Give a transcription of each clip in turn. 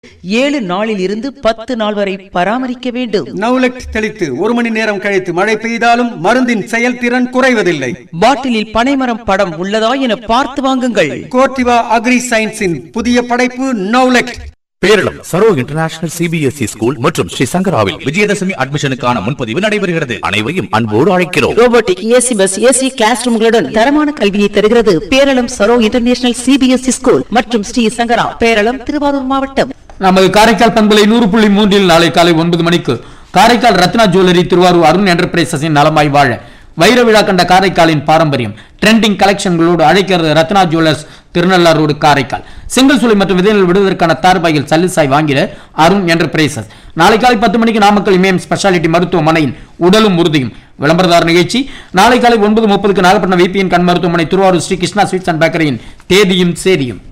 ஏழு நாளில் இருந்து பத்து நாள் வரை பராமரிக்க வேண்டும் நவுலெக்ட் தெளித்து ஒரு மணி நேரம் கழித்து மழை பெய்தாலும் மருந்தின் செயல்திறன் குறைவதில்லை பாட்டிலில் பனைமரம் படம் உள்ளதா என பார்த்து வாங்குங்கள் கோர்டிவா அக்ரி சயின்ஸின் புதிய படைப்பு நவுலெக்ட் Peralam Saro international CBSE school மற்றும் ஸ்ரீ சங்கராவில் விஜயதசமி அட்மிஷனுக்கான முன்பதிவு நடைபெறுகிறது அனைவரையும் அன்போடு அழைக்கிறோம் robotic AC bus AC class ரூம்களுடன் தரமான கல்வியை தருகிறது Peralam Saro international CBSE school மற்றும் ஸ்ரீ சங்கரா பேரளம் திருவாரூர் மாவட்டம் நமது காரைக்கால் பண்பலை நூறு புள்ளி மூன்றில் நாளை காலை ஒன்பது மணிக்கு காரைக்கால் ரத்னா ஜுவல்லரி திருவாரூர் அருண் என்டர்பிரைசஸின் நலமாய் வாழ வைர விழா கண்ட காரைக்காலின் பாரம்பரியம் ட்ரெண்டிங் கலெக்ஷன்களோடு அழைக்கிறது ரத்னா ஜுவல்லர்ஸ் திருநள்ளார் ரோடு காரைக்கால் செங்கல் சூளை மற்றும் விதைகள் விடுவதற்கான தார்பாயில் சல்லிசாய் வாங்கிட அருண் என்டர்பிரைசஸ் நாளை காலை பத்து மணிக்கு நாமக்கல் இமயம் ஸ்பெஷாலிட்டி மருத்துவமனையின் உடலும் உறுதியும் விளம்பரதார் நிகழ்ச்சி நாளை காலை ஒன்பது முப்பதுக்கு நாகப்பட்டினம் விபிஎன் கண் மருத்துவமனை திருவாரூர் ஸ்ரீ கிருஷ்ணா ஸ்வீட்ஸ் அண்ட் பேக்கரியின் தேதியும் சேதியும்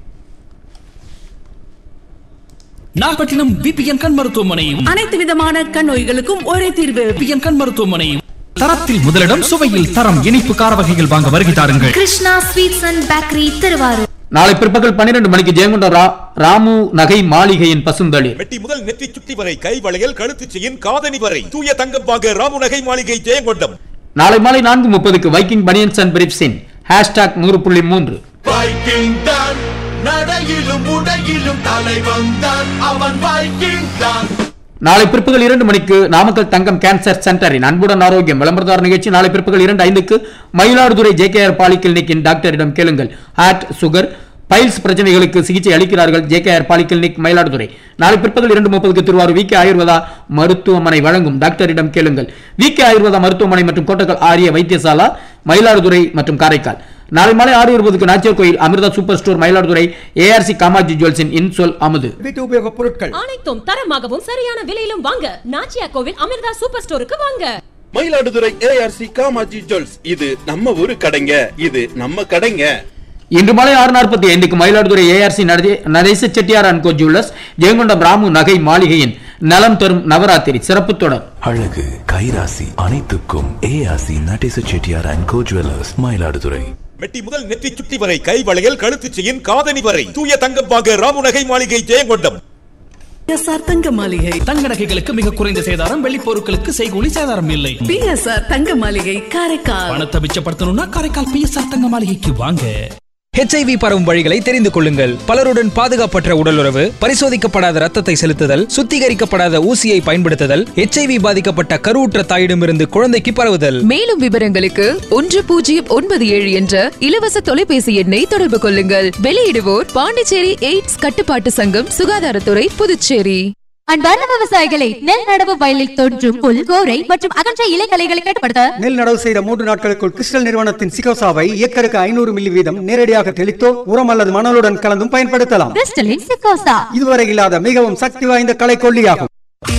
நாகப்பட்டினம் விபிஎன் கண் மருத்துவமனையும் அனைத்து விதமான கண் நோய்களுக்கும் ஒரே தீர்வு விபிஎன் கண் மருத்துவமனையும் தரத்தில் முதலிடம் சுவையில் தரம் இனிப்பு கார வகைகள் வாங்க வருகை தாருங்கள் Krishna sweets and bakery Thiruvarur நாளை பிற்பகல் பன்னிரண்டு மணிக்கு ஜெயங்கொண்ட ரா- ராமு நகை மாளிகையின் பசுந்தளிர் வெட்டி முதல் நெற்றி சுட்டி வரை கை வளையல் கழுத்து செயின் காதணி வரை தூய தங்கம் வாங்க ராமுநகை மாளிகை ஜெயங்கொண்டம் நாளை மாலை நான்கு முப்பதுக்கு வைக்கிங் பனியன்ஸ் அண்ட் பிரிப்ஸின் ஹேஷ்டாக் நூறு புள்ளி மூன்று வைக்கிங் தான் நடையிலும் உடையிலும் தலைவன் தான் அவன் வைக்கிங் தான் நாளை பிற்பகல் இரண்டு மணிக்கு நாமக்கல் தங்கம் கேன்சர் சென்டரின் அன்புடன் ஆரோக்கியம் விளம்பரதார நிகழ்ச்சி நாளை பிற்பகல் இரண்டு ஐந்துக்கு மயிலாடுதுறை ஜேகேஆர் பாலி கிளினிக்கின் டாக்டரிடம் கேளுங்கள் ஹார்ட் சுகர் பைல்ஸ் பிரச்சனைகளுக்கு சிகிச்சை அளிக்கிறார்கள் ஜேகேஆர் பாலி கிளினிக் மயிலாடுதுறை நாளை பிற்பகல் இரண்டு முப்பதுக்கு திருவாரூர் வி கே ஆயுர்வேதா மருத்துவமனை வழங்கும் டாக்டரிடம் கேளுங்கள் வி கே ஆயுர்வேதா மருத்துவமனை மற்றும் கோட்டக்கல் ஆரிய வைத்தியசாலா மயிலாடுதுறை மற்றும் காரைக்கால் நாளை மாலை ஆறு இருபதுக்கு Nachiyar Koil Amirtha super store Mayiladuthurai ARC Kamatchi ஜுவல்ஸின் இன்சொல் அமுது வீட்டு உபயோகப் பொருட்கள் அனைத்தும் தரமாகவும் சரியான விலையிலும் வாங்க நாச்சியா கோவில் அமிர்தா சூப்பர் ஸ்டோருக்கு வாங்க மயிலாடுதுறை ஏஆர்சி காமாஜி ஜுவல்ஸ் இது நம்ம ஊரு கடைங்க இது நம்ம கடைங்க இன்று மாலை ஆறு நாற்பத்தி ஐந்துக்கு Mayiladuthurai ARC Natesa Chettiar and co jewellers Jayankondam Ramu நகை மாளிகையின் நலம் தரும் நவராத்திரி சிறப்பு தொடர் அழகு கைராசி அனைத்துக்கும் ARC Natesa Chettiar and co jewellers Mayiladuthurai வெட்டி முதல் நெற்றி சுட்டி வரை கை வளையல் கழுத்து செயின் காதணி வரை தூய தங்கம் வாங்க ராமுநகை மாளிகை ஜெயங்கொண்டம் பிஎஸ்ஆர் தங்க மாளிகை தங்க நகைகளுக்கு மிக குறைந்த சேதாரம் வெள்ளி பொருட்களுக்கு செய்கூலி சேதாரம் இல்லை பிஎஸ்ஆர் தங்க மாளிகை காரைக்கால் பணத்தை மிச்சப்படுத்தணும்னா காரைக்கால் பிஎஸ்ஆர் தங்க மாளிகைக்கு வாங்க ஹெச்ஐவி பரவும் வழிகளை தெரிந்து கொள்ளுங்கள் பலருடன் பாதுகாப்பற்ற உடலுறவு பரிசோதிக்கப்படாத ரத்தத்தை செலுத்துதல் சுத்திகரிக்கப்படாத ஊசியை பயன்படுத்துதல் ஹெச்ஐவி பாதிக்கப்பட்ட கருவுற்ற தாயிடமிருந்து குழந்தைக்கு பரவுதல் மேலும் விவரங்களுக்கு ஒன்று பூஜ்ஜியம் ஒன்பது ஏழு என்ற இலவச தொலைபேசி எண்ணை தொடர்பு கொள்ளுங்கள் வெளியிடுவோர் பாண்டிச்சேரி எய்ட்ஸ் கட்டுப்பாட்டு சங்கம் சுகாதாரத்துறை புதுச்சேரி அன்பார்ந்த விவசாயிகளை நெல் நடவு வயலில் தோன்றும் புல் கோரை மற்றும் அகன்ற இலைகளைகளை கட்டுப்படுத்த நெல் நடவு செய்த மூன்று நாட்களுக்குள் கிறிஸ்டல் நிறுவனத்தின் சிகோசாவை ஏக்கருக்கு ஐநூறு மில்லி வீதம் நேரடியாக தெளித்தோ உரம் அல்லது மணலுடன் கலந்தும் பயன்படுத்தலாம் கிறிஸ்டலின் சிக்கோசா இதுவரை இல்லாத மிகவும் சக்தி வாய்ந்த களைக்கொல்லியாகும்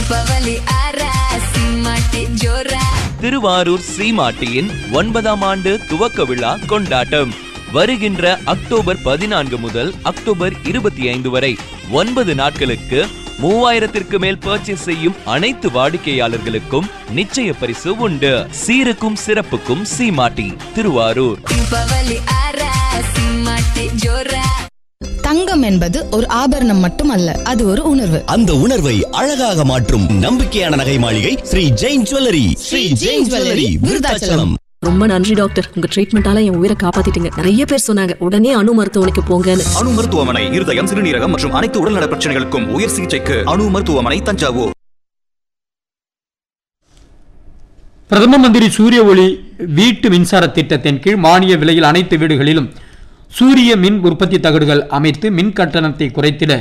திருவாரூர் சீமாட்டியின் ஒன்பதாம் ஆண்டு துவக்க விழா கொண்டாட்டம் வருகின்ற அக்டோபர் பதினான்கு முதல் அக்டோபர் இருபத்தி ஐந்து வரை ஒன்பது நாட்களுக்கு மூவாயிரத்திற்கு மேல் பர்ச்சேஸ் செய்யும் அனைத்து வாடிக்கையாளர்களுக்கும் நிச்சய பரிசு உண்டு சீருக்கும் சிறப்புக்கும் சீமாட்டி திருவாரூர் தங்கம் என்பது ஒரு ஆபரணம் மட்டுமல்ல அது ஒரு உணர்வு அந்த உணர்வை அழகாக மாற்றும் நம்பிக்கையான நகை மாளிகை ஸ்ரீ ஜெயின் ஜுவல்லரி ஸ்ரீ ஜெயின் ஜுவல்லரி விருதாச்சலம் ரொம்ப நன்றி டாக்டர் உங்க ட்ரீட்மெண்டால என் உயிரை காப்பாத்திட்டீங்க நிறைய பேர் சொன்னாங்க உடனே அணு மருத்துவமனைக்கு போங்கன்னு அணு மருத்துவமனை இருதயம் சிறுநீரகம் மற்றும் அனைத்து உடல்நல பிரச்சனைகளுக்கும் உயர் சிகிச்சைக்கு அணு மருத்துவமனை தஞ்சாவூர் பிரதம மந்திரி சூரிய ஒளி வீட்டு மின்சார திட்டத்தின் கீழ் மானிய விலையில் அனைத்து வீடுகளிலும் சூரிய மின் உற்பத்தி தகடுகள் அமைத்து மின் கட்டணத்தை குறைத்திட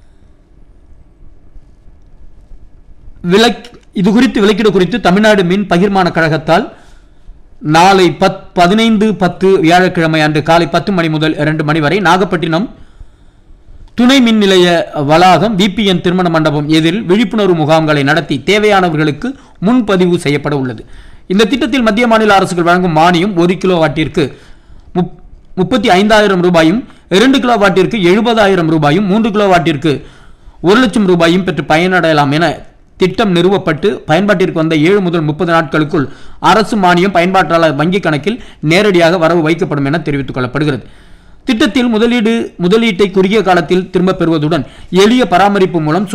விலக் இது குறித்து விலக்கீடு குறித்து தமிழ்நாடு மின் பகிர்மான கழகத்தால் நாளை பத் பதினைந்து பத்து வியாழக்கிழமை அன்று காலை பத்து மணி முதல் இரண்டு மணி வரை நாகப்பட்டினம் துணை மின் நிலைய வளாகம் விபிஎன் திருமண மண்டபம் எதிரில் விழிப்புணர்வு முகாம்களை நடத்தி தேவையானவர்களுக்கு முன்பதிவு செய்யப்பட உள்ளது இந்த திட்டத்தில் மத்திய மாநில அரசுகள் வழங்கும் மானியம் ஒரு கிலோ வாட்டிற்கு முப்- முப்பத்தி ஐந்தாயிரம் ரூபாயும் இரண்டு கிலோ வாட்டிற்கு எழுபதாயிரம் ரூபாயும் மூன்று கிலோ வாட்டிற்கு ஒரு லட்சம் ரூபாயும் பெற்று பயனடையலாம் என திட்டம் நிறுவப்பட்டு பயன்பாட்டிற்கு வந்த ஏழு முதல் முப்பது நாட்களுக்குள் அரசு மானியம் பயன்பாட்டாளர் வங்கி கணக்கில் நேரடியாக வரவு வைக்கப்படும் என தெரிவித்துக் கொள்ளப்படுகிறது திட்டத்தில் முதலீடு முதலீட்டை குறுகிய காலத்தில் திரும்பப் பெறுவதுடன் எளிய பராமரிப்பு மூலம்